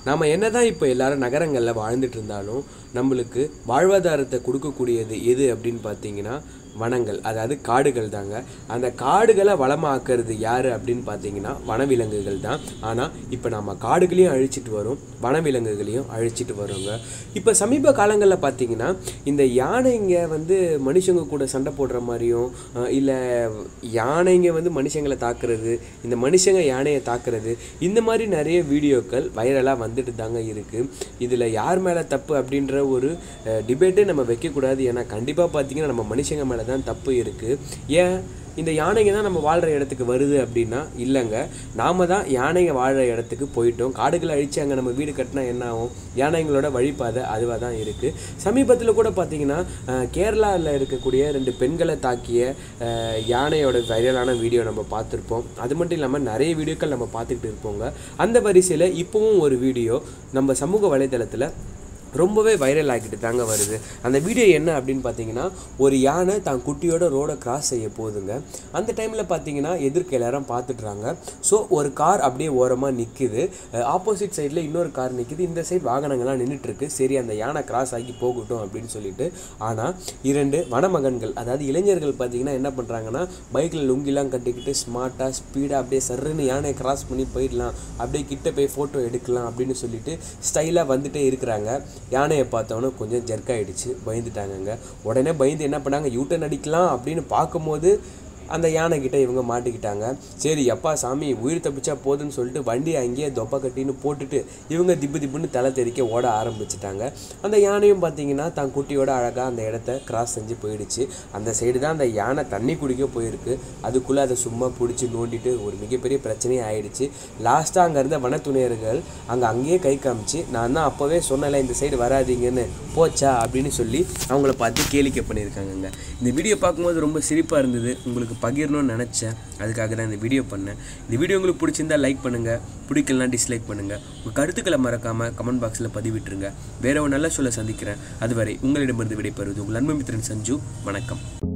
நாம் என்ன தான் இப்போ எல்லாரும் நகரங்களில் வாழ்ந்துட்டு இருந்தாலும் நம்மளுக்கு வாழ்வாதாரத்தை கொடுக்கக்கூடியது எது அப்படின்னு பார்த்தீங்கன்னா வனங்கள் அதாவது காடுகள் தாங்க அந்த காடுகளை வளமாக்குறது யார் அப்படின்னு பார்த்தீங்கன்னா வனவிலங்குகள் தான் ஆனால் இப்போ நம்ம காடுகளையும் அழிச்சிட்டு வரோம் வனவிலங்குகளையும் அழிச்சிட்டு வரோங்க இப்போ சமீப காலங்களில் பார்த்தீங்கன்னா இந்த யானைங்க வந்து மனுஷங்க கூட சண்டை போடுற மாதிரியும் இல்லை யானைங்க வந்து மனுஷங்களை தாக்குறது இந்த மனுஷங்க யானையை தாக்குறது இந்த மாதிரி நிறைய வீடியோக்கள் வைரலாக வந்துட்டு தாங்க இருக்குது இதில் யார் மேலே தப்பு அப்படின்ற ஒரு டிபேட்டே நம்ம வைக்கக்கூடாது ஏன்னா கண்டிப்பாக பார்த்தீங்கன்னா நம்ம மனுஷங்க மேலே தான் தப்பு இருக்குது ஏன் இந்த யானைங்க தான் நம்ம வாழ்கிற இடத்துக்கு வருது அப்படின்னா இல்லைங்க நாம தான் யானைங்க வாழ்கிற இடத்துக்கு போயிட்டோம் காடுகளை அழிச்சு அங்கே நம்ம வீடு கட்டினா என்ன ஆகும் யானைங்களோட வழிபாதை அதுவாக தான் இருக்குது சமீபத்தில் கூட பார்த்தீங்கன்னா கேரளாவில் இருக்கக்கூடிய ரெண்டு பெண்களை தாக்கிய அஹ், யானையோட வைரலான வீடியோ நம்ம பார்த்துருப்போம் அது மட்டும் இல்லாமல் நிறைய வீடியோக்கள் நம்ம பார்த்துக்கிட்டு இருப்போங்க அந்த வரிசையில் இப்போவும் ஒரு வீடியோ நம்ம சமூக வலைதளத்தில் ரொம்பவே வைரல் ஆகிட்டு தாங்க வருது அந்த வீடியோ என்ன அப்படின்னு பார்த்தீங்கன்னா ஒரு யானை தான் குட்டியோட ரோடை கிராஸ் செய்ய போகுதுங்க அந்த டைமில் பார்த்தீங்கன்னா எதிர்க்க எல்லாரும் பார்த்துட்றாங்க ஸோ ஒரு கார் அப்படியே ஓரமாக நிற்குது ஆப்போசிட் சைடில் இன்னொரு கார் நிற்குது இந்த சைடு வாகனங்கள்லாம் நின்றுட்டுருக்கு சரி அந்த யானை கிராஸ் ஆகி போகட்டும் அப்படின்னு சொல்லிட்டு ஆனால் இரண்டு வனமகன்கள் அதாவது இளைஞர்கள் பார்த்தீங்கன்னா என்ன பண்ணுறாங்கன்னா பைக்கில் லுங்கிலாம் கட்டிக்கிட்டு ஸ்மார்ட்டாக ஸ்பீடாக அப்படியே சர்ருன்னு யானையை கிராஸ் பண்ணி போயிடலாம் அப்படியே கிட்ட போய் ஃபோட்டோ எடுக்கலாம் அப்படின்னு சொல்லிட்டு ஸ்டைலாக வந்துட்டே இருக்கிறாங்க யானையை பார்த்தோன்னே கொஞ்சம் ஜெர்க் ஆயிடுச்சு பயந்துட்டாங்கங்க உடனே பயந்து என்ன பண்ணாங்க யூட்டன் அடிக்கலாம் அப்படின்னு பார்க்கும்போது அந்த யானை கிட்ட இவங்க மாட்டிக்கிட்டாங்க சரி எப்பா சாமி உயிர் தப்பிச்சா போதுன்னு சொல்லிட்டு வண்டியை அங்கேயே தொப்பை கட்டின்னு போட்டுட்டு இவங்க திப்பு திப்புன்னு தலை தெறிக்க ஓட ஆரம்பிச்சிட்டாங்க அந்த யானையும் பார்த்தீங்கன்னா தான் குட்டியோட அழகாக அந்த இடத்த கிராஸ் செஞ்சு போயிடுச்சு அந்த சைடு தான் அந்த யானை தண்ணி குடிக்க போயிருக்கு அதுக்குள்ளே அதை சும்மா பிடிச்சி நோண்டிட்டு ஒரு மிகப்பெரிய பிரச்சனையே ஆயிடுச்சு லாஸ்ட்டாக அங்கே இருந்த வனத்துணையர்கள் அங்கே அங்கேயே கை காமிச்சு நான் தான் அப்போவே சொன்னல இந்த சைடு வராதீங்கன்னு போச்சா அப்படின்னு சொல்லி அவங்கள பார்த்து கேளிக்கை பண்ணியிருக்காங்கங்க இந்த வீடியோ பார்க்கும்போது ரொம்ப சிரிப்பாக இருந்தது உங்களுக்கு பகிரணும்னு நினச்சேன் அதுக்காக தான் இந்த வீடியோ பண்ணேன் இந்த வீடியோ உங்களுக்கு பிடிச்சிருந்தா லைக் பண்ணுங்கள் பிடிக்கலாம் டிஸ்லைக் பண்ணுங்கள் உங்கள் கருத்துக்களை மறக்காமல் கமெண்ட் பாக்ஸில் பதிவிட்டுருங்க வேற ஒரு நல்ல சொல்ல சந்திக்கிறேன் அதுவரை உங்களிடமிருந்து விடைபெறுவது உங்கள் அன்பு மித்திரன் சஞ்சு வணக்கம்